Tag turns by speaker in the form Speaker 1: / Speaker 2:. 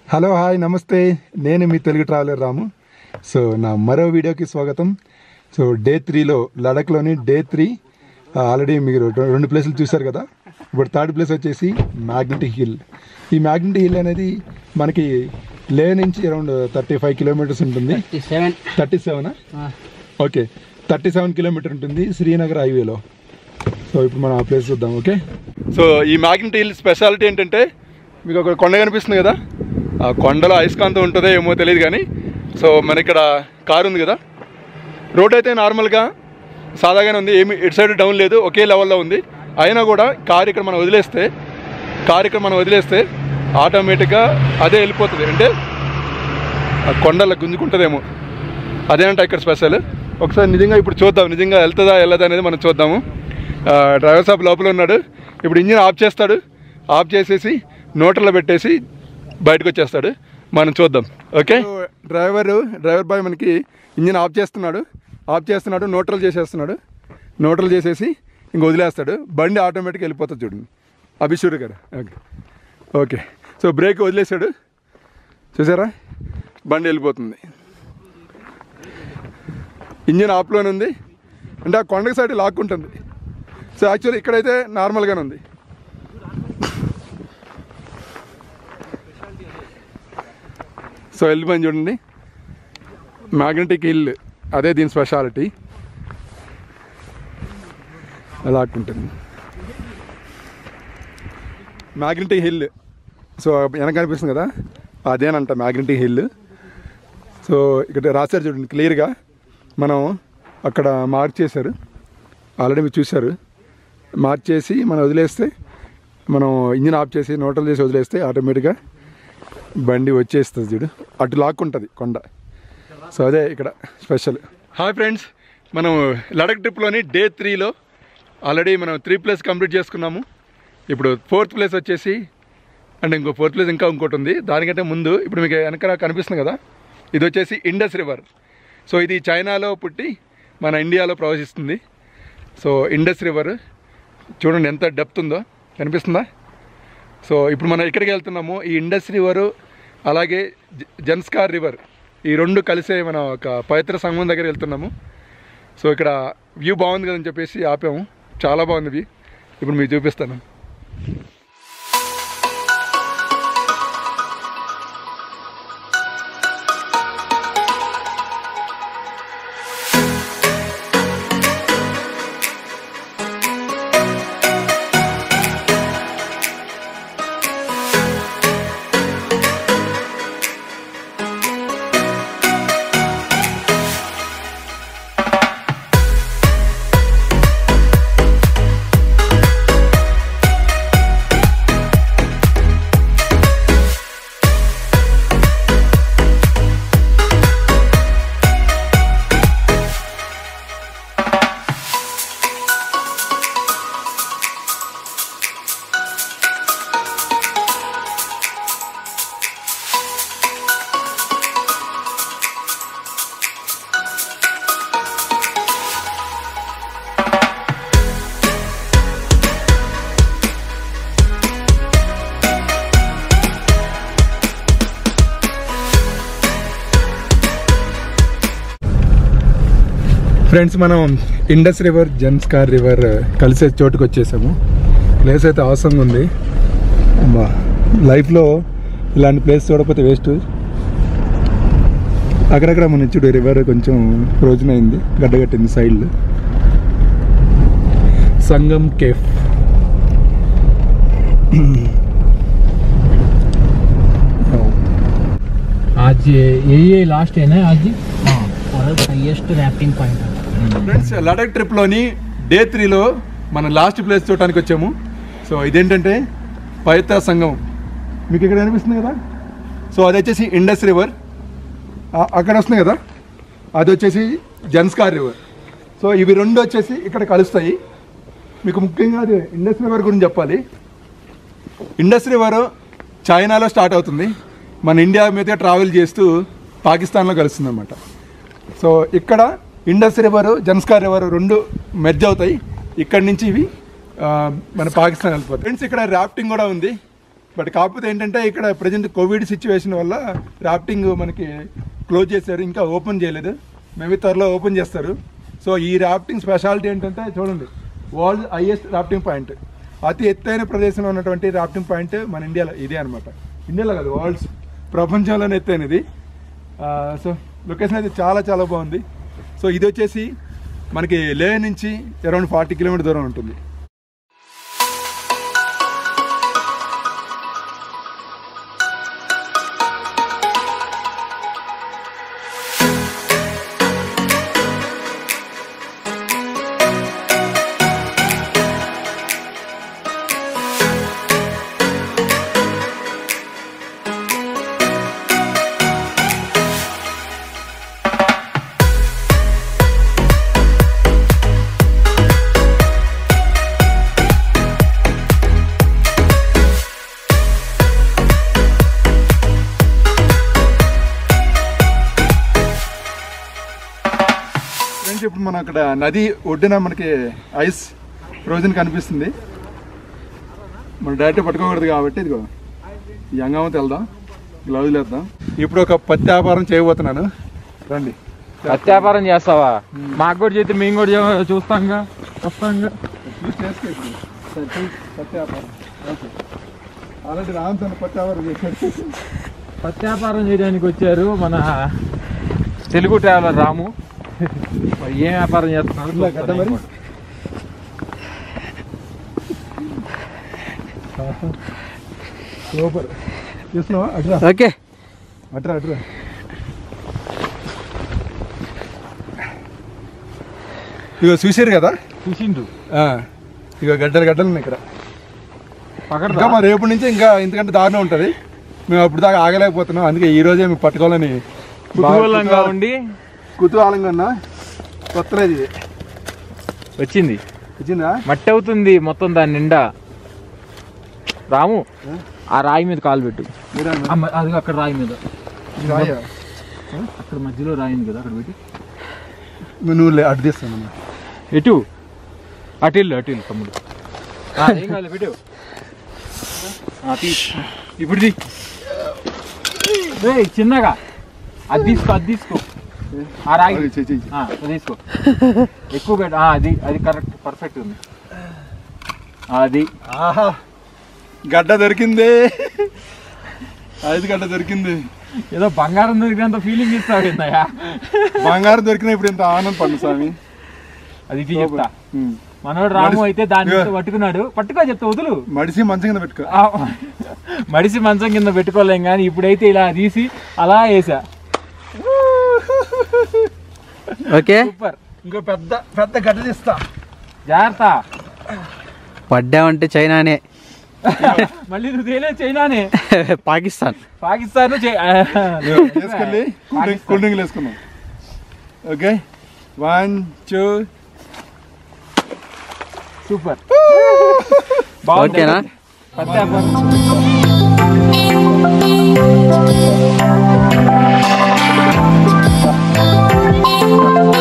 Speaker 1: Hello hi నమస్తే నేను మీ తెలుగు ట్రావెలర్ రాము సో నా మరో వీడియోకి స్వాగతం సో డే త్రీలో లడఖ్లోని డే త్రీ ఆల్రెడీ మీరు రె- రెండు ప్లేసులు చూశారు కదా ఇప్పుడు థర్డ్ ప్లేస్ వచ్చేసి మ్యాగ్నెటిక్ హిల్ ఈ మ్యాగ్నెటిక్ హిల్ అనేది మనకి లే నుంచి అరౌండ్ థర్టీ ఫైవ్ కిలోమీటర్స్ ఉంటుంది
Speaker 2: సెవెన్
Speaker 1: థర్టీ సెవెనా ఓకే థర్టీ సెవెన్ కిలోమీటర్ ఉంటుంది శ్రీనగర్ హైవేలో సో ఇప్పుడు మనం ఆ ప్లేస్ చూద్దాం ఓకే సో ఈ మ్యాగ్నెట్ హిల్ స్పెషాలిటీ ఏంటంటే మీకు ఒక కొండ కనిపిస్తుంది కదా ఆ కొండలో అయస్కాంతం ఉంటుందో ఏమో తెలియదు కానీ సో మన ఇక్కడ కారు ఉంది కదా రోడ్ అయితే నార్మల్గా సాదాగానే ఉంది ఏమి ఇటు సైడ్ డౌన్ లేదు ఒకే లెవెల్లో ఉంది అయినా కూడా కారు ఇక్కడ మనం వదిలేస్తే కారు ఇక్కడ మనం వదిలేస్తే ఆటోమేటిక్గా అదే వెళ్ళిపోతుంది అంటే ఆ కొండల గుంజుకుంటుందేమో అదేనంట ఇక్కడ స్పెషల్ ఒకసారి నిజంగా ఇప్పుడు చూద్దాం నిజంగా వెళ్తుందా వెళ్ళదా అనేది మనం చూద్దాము ఆ, డ్రైవర్ సాబ్ లోపల ఉన్నాడు ఇప్పుడు ఇంజిన్ ఆఫ్ చేస్తాడు ఆఫ్ చేసేసి నోటర్లో పెట్టేసి బయటకు వచ్చేస్తాడు మనం చూద్దాం ఓకే డ్రైవర్ డ్రైవర్ బాయ్ మనకి ఇంజిన్ ఆఫ్ చేస్తున్నాడు ఆఫ్ చేస్తున్నాడు నోట్రల్ చేసేస్తున్నాడు నోట్రల్ చేసేసి ఇంక వదిలేస్తాడు బండి ఆటోమేటిక్గా వెళ్ళిపోతుంది చూడండి అభిషూర్ గారు ఓకే ఓకే సో బ్రేక్ వదిలేశాడు చూసారా బండి వెళ్ళిపోతుంది ఇంజిన్ ఆఫ్లోనే ఉంది అంటే ఆ కొండకి సైడ్ లాక్కుంటుంది సో యాక్చువల్లీ ఇక్కడైతే నార్మల్గానే ఉంది సో వెళ్ళిపోయింది చూడండి మ్యాగ్నెటిక్ హిల్ అదే దీని స్పెషాలిటీ లాక్కుంటుంది మ్యాగ్నెటిక్ హిల్ సో వెనక కనిపిస్తుంది కదా అదేనంట మ్యాగ్నెటిక్ హిల్ సో ఇక్కడ రాశారు చూడండి క్లియర్గా మనం అక్కడ మార్క్ చేశారు ఆల్రెడీ మీరు చూశారు మార్క్ చేసి మనం వదిలేస్తే మనం ఇంజిన్ ఆఫ్ చేసి నోటల్ చేసి వదిలేస్తే ఆటోమేటిక్గా బండి వచ్చేస్తుంది చూడు అటు లాక్కుంటుంది కొండ సో అదే ఇక్కడ స్పెషల్ హాయ్ ఫ్రెండ్స్ మనం లడక్ ట్రిప్లోని డే త్రీలో ఆల్రెడీ మనం త్రీ ప్లేస్ కంప్లీట్ చేసుకున్నాము ఇప్పుడు ఫోర్త్ ప్లేస్ వచ్చేసి అండ్ ఇంకో ఫోర్త్ ప్లేస్ ఇంకా ఇంకోటి ఉంది దానికంటే ముందు ఇప్పుడు మీకు వెనక కనిపిస్తుంది కదా ఇది వచ్చేసి ఇండస్ రివర్ సో ఇది చైనాలో పుట్టి మన ఇండియాలో ప్రవహిస్తుంది సో ఇండస్ రివర్ చూడండి ఎంత డెప్త్ ఉందో కనిపిస్తుందా సో ఇప్పుడు మనం ఎక్కడికి వెళ్తున్నాము ఈ ఇండస్ రివర్ అలాగే జ- జన్స్కార్ రివర్ ఈ రెండు కలిసే మనం ఒక పవిత్ర సంగమం దగ్గర వెళ్తున్నాము సో ఇక్కడ వ్యూ బాగుంది కదని చెప్పేసి ఆపాము చాలా బాగుంది వ్యూ ఇప్పుడు మీకు చూపిస్తాను ఫ్రెండ్స్ మనం ఇండస్ రివర్ జన్స్కార్ రివర్ కలిసే చోటుకు వచ్చేసాము ప్లేస్ అయితే అవసరంగా ఉంది అమ్మా లైఫ్లో ఇలాంటి ప్లేస్ చూడకపోతే వేస్ట్ అక్కడక్కడ మన చూడు రివర్ కొంచెం రోజున అయింది గడ్డగట్టింది సైడ్లో సంగం కేఫ్
Speaker 2: आज ये ये लास्ट है ना आज जी और हाईएस्ट रैफ्टिंग पॉइंट है
Speaker 1: ఫ్రెండ్స్ లడక్ ట్రిప్లోని డే త్రీలో మనం లాస్ట్ ప్లేస్ చూడటానికి వచ్చాము సో ఇదేంటంటే పవిత్ర సంఘం మీకు ఇక్కడ కనిపిస్తుంది కదా సో అది వచ్చేసి ఇండస్ రివర్ అక్కడ వస్తుంది కదా అది వచ్చేసి జన్స్కార్ రివర్ సో ఇవి రెండు వచ్చేసి ఇక్కడ కలుస్తాయి మీకు ముఖ్యంగా అది ఇండస్ రివర్ గురించి చెప్పాలి ఇండస్ రివర్ చైనాలో స్టార్ట్ అవుతుంది మన ఇండియా మీద ట్రావెల్ చేస్తూ పాకిస్తాన్లో కలుస్తుంది అనమాట సో ఇక్కడ ఇండస్ రివర్ జన్స్కార్ రివర్ రెండు మెర్జ్ అవుతాయి ఇక్కడి నుంచి ఇవి ఆ, మన పాకిస్తాన్ వెళ్ళిపోతాయి ఫ్రెండ్స్ ఇక్కడ రాఫ్టింగ్ కూడా ఉంది బట్ కాకపోతే ఏంటంటే ఇక్కడ ప్రజెంట్ కోవిడ్ సిచ్యువేషన్ వల్ల రాఫ్టింగ్ మనకి క్లోజ్ చేశారు ఇంకా ఓపెన్ చేయలేదు మేబీ త్వరలో ఓపెన్ చేస్తారు సో ఈ రాఫ్టింగ్ స్పెషాలిటీ ఏంటంటే చూడండి వరల్డ్ హైయెస్ట్ రాఫ్టింగ్ పాయింట్ అతి ఎత్తైన ప్రదేశంలో ఉన్నటువంటి రాఫ్టింగ్ పాయింట్ మన ఇండియాలో ఇదే అనమాట ఇండియాలో కాదు వరల్డ్స్ ప్రపంచంలోనే ఎత్తైనది ఆ, సో లొకేషన్ అయితే చాలా చాలా బాగుంది సో ఇది వచ్చేసి మనకి లే నుంచి అరౌండ్ ఫార్టీ కిలోమీటర్ దూరం ఉంటుంది ఫ్రెండ్స్ ఇప్పుడు మనం అక్కడ నది ఒడ్డున మనకి ఐస్ ఫ్రోజన్ కనిపిస్తుంది మనం డైరెక్ట్ పట్టుకోకూడదు కాబట్టి ఇదిగో ఈ అంగమతి వెళ్దాం గ్లౌజులు వేద్దాం ఇప్పుడు ఒక పత్తి వ్యాపారం చేయబోతున్నాను రండి
Speaker 3: వ్యాపారం చేస్తావా మాకు కూడా చేస్తే మేము కూడా చే- చూస్తాంగా వస్తాంగా
Speaker 1: చూసి చేసుకోవచ్చు. సరే, చూసి పత్తి వ్యాపారం ఓకే ఆల్రెడీ రామచంద్ర పత్తి వ్యాపారం చేశాడు
Speaker 3: వ్యాపారం చేయడానికి వచ్చారు మన తెలుగు ట్రావెలర్ రాము మరి ఏం వ్యాపారం చేస్తున్నారు
Speaker 1: ఇలా గడ్డ మరి సూపర్ చూస్తున్నావా అట్రా
Speaker 2: ఓకే
Speaker 1: అట్రా అట్రా ఇగో చూసారు కదా
Speaker 3: చూసిండు
Speaker 1: ఆ, ఇగో గడ్డలు గడ్డలు ఉన్నాయి ఇక్కడ ఇంకా
Speaker 3: పకడదా
Speaker 1: మా రేపటి నుంచి ఇంకా ఇంతకంటే దారుణం ఉంటుంది మేము అప్పుడు దాకా ఆగలేకపోతున్నాం అందుకే ఈ రోజే మేము పట్టుకోవాలని
Speaker 3: కుతూహలంగా ఉండి
Speaker 1: కుతూహలంగా ఉన్నా కొత్తది ఇది
Speaker 3: వచ్చింది
Speaker 1: వచ్చిందా
Speaker 3: మట్టి అవుతుంది మొత్తం దాని నిండా రాము ఆ రాయి మీద కాలు పెట్టు
Speaker 1: మీరా
Speaker 3: ఆ మ- అది అక్కడ రాయి మీద
Speaker 1: రాయా?
Speaker 3: అక్కడ మధ్యలో రాయి ఉంది కదా అక్కడ పెట్టి
Speaker 1: నువ్వు లే అటు తీస్తాను
Speaker 3: ఎటు అటు ఇల్లు అటు ఇల్లు తమ్ముడు ఆ, ఏం కాదు పెట్టు ఆ, తీ ఇప్పుడు తీ ఏయ్, చిన్నగా అది తీసుకో అది తీసుకో ఆ రాయి
Speaker 1: చెయ్యి, చెయ్యి.
Speaker 3: ఆ, అది తీసుకో ఎక్కువ పెట్టు ఆ, అది అది కరెక్ట్ పర్ఫెక్ట్ ఉంది ఆ, అది
Speaker 1: ఆహా గడ్డ దొరికింది ఐదు గడ్డ దొరికింది
Speaker 3: ఏదో బంగారం దొరికినంత ఫీలింగ్ ఇస్తావు ఏందయ్యా
Speaker 1: బంగారం దొరికిన ఇప్పుడు ఇంత ఆనందం పండు స్వామి
Speaker 3: అది తీ చెప్తా
Speaker 1: ఉమ్.
Speaker 3: మనోడు రాము
Speaker 1: మడిసి-
Speaker 3: అయితే దాన్ని
Speaker 1: ఇగో.
Speaker 3: పట్టుకున్నాడు పట్టుకో చెప్తా వదులు
Speaker 1: మడిసి మంచం కింద పెట్టుకో
Speaker 3: ఆ, మడిసి మంచం కింద పెట్టుకోలేం కానీ ఇప్పుడైతే ఇలా తీసి అలా వేసా
Speaker 2: ఓకే
Speaker 3: సూపర్
Speaker 1: ఇంకో పెద్ద పెద్ద గడ్డ తీస్తా
Speaker 3: జాగ్రత్త
Speaker 2: పడ్డామంటే చైనానే
Speaker 3: మళ్ళీ నువ్వు తేలే చైనానే
Speaker 2: పాకిస్తాన్
Speaker 3: పాకిస్తాన్
Speaker 1: వేసుకెళ్ళి కూల్ డ్రింక్ కూల్ డ్రింక్లు వేసుకున్నాం ఓకే వన్ టూ
Speaker 3: సూపర్
Speaker 2: ఓకేనా
Speaker 3: పెద్ద